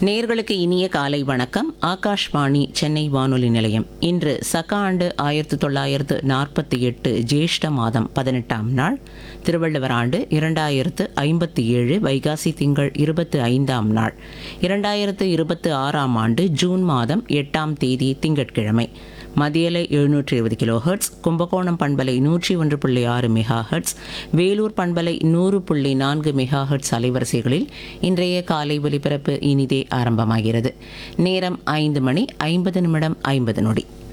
நேர்களுக்கு இனிய காலை வணக்கம் ஆகாஷ்வாணி சென்னை வானொலி நிலையம் இன்று சக ஆண்டு ஆயிரத்து தொள்ளாயிரத்து நாற்பத்தி எட்டு ஜேஷ்ட மாதம் பதினெட்டாம் நாள் திருவள்ளுவர் ஆண்டு இரண்டாயிரத்து ஐம்பத்தி ஏழு வைகாசி திங்கள் இருபத்து ஐந்தாம் நாள் இரண்டாயிரத்து இருபத்து ஆறாம் ஆண்டு ஜூன் மாதம் எட்டாம் தேதி திங்கட்கிழமை மதியலை எழுநூற்றி இருபது கிலோ ஹெர்ட்ஸ் கும்பகோணம் பண்பலை நூற்றி ஒன்று புள்ளி ஆறு மெகா ஹெர்ட்ஸ் வேலூர் பண்பலை நூறு புள்ளி நான்கு மெகா ஹெர்ட்ஸ் அலைவரிசைகளில் இன்றைய காலை ஒலிபரப்பு இனிதே ஆரம்பமாகிறது நேரம் ஐந்து மணி ஐம்பது நிமிடம் ஐம்பது நொடி